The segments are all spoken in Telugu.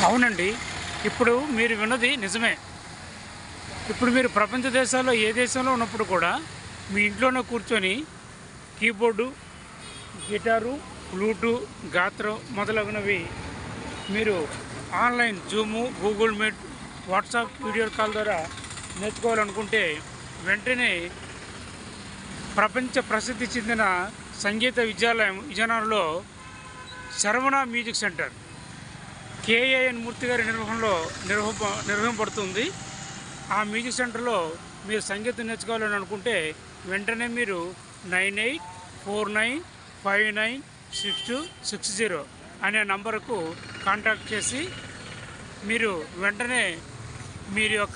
అవునండి ఇప్పుడు మీరు విన్నది నిజమే ఇప్పుడు మీరు ప్రపంచ దేశాల్లో ఏ దేశంలో ఉన్నప్పుడు కూడా మీ ఇంట్లోనే కూర్చొని కీబోర్డు గిటారు ఫ్లూటు గాత్రం మొదలగునవి మీరు online zoom Google Meet WhatsApp video call ద్వారా నేర్చుకోవాలనుకుంటే వెంటనే ప్రపంచ ప్రసిద్ధి చెందిన సంగీత విద్యాలయం విజయనగరంలో Saravana music centre K A N Murthy garu నిర్వహణలో నిర్వహ నిర్వహింపబడుతుంది ఆ మ్యూజిక్ సెంటర్లో మీరు సంగీతం నేర్చుకోవాలని అనుకుంటే వెంటనే మీరు nine eight four nine five nine six two six zero అనే నంబరుకు కాంటాక్ట్ చేసి మీరు వెంటనే మీరు యొక్క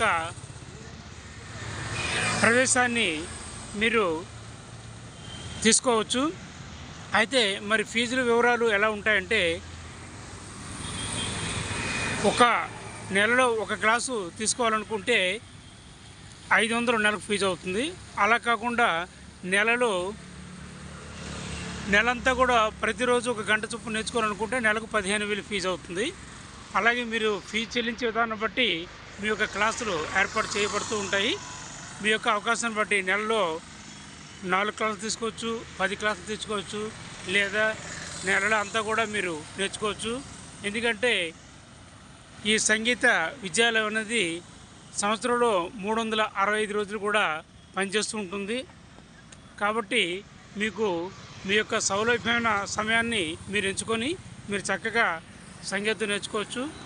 ప్రవేశాన్ని మీరు తీసుకోవచ్చు అయితే మరి ఫీజుల వివరాలు ఎలా ఉంటాయంటే ఒక నెలలో ఒక క్లాసు తీసుకోవాలనుకుంటే ఐదు వందలు నెలకు ఫీజు అవుతుంది అలా కాకుండా నెలలో నెలంతా కూడా ప్రతిరోజు ఒక గంట చొప్పున నేర్చుకోవాలనుకుంటే నెలకు పదిహేను వేలు ఫీజు అవుతుంది అలాగే మీరు ఫీజు చెల్లించే విధానం బట్టి మీ యొక్క క్లాసులు ఏర్పాటు చేయబడుతూ ఉంటాయి మీ యొక్క అవకాశాన్ని బట్టి నెలలో నాలుగు క్లాసులు తీసుకోవచ్చు పది క్లాసులు తీసుకోవచ్చు లేదా నెలలో అంతా కూడా మీరు నేర్చుకోవచ్చు ఎందుకంటే ఈ సంగీత విద్యాలయం అనేది సంవత్సరంలో మూడు వందల అరవై ఐదు రోజులు కూడా పనిచేస్తూ ఉంటుంది కాబట్టి మీకు మీ యొక్క సౌలభ్యమైన సమయాన్ని మీరు ఎంచుకొని మీరు చక్కగా సంగీతం నేర్చుకోవచ్చు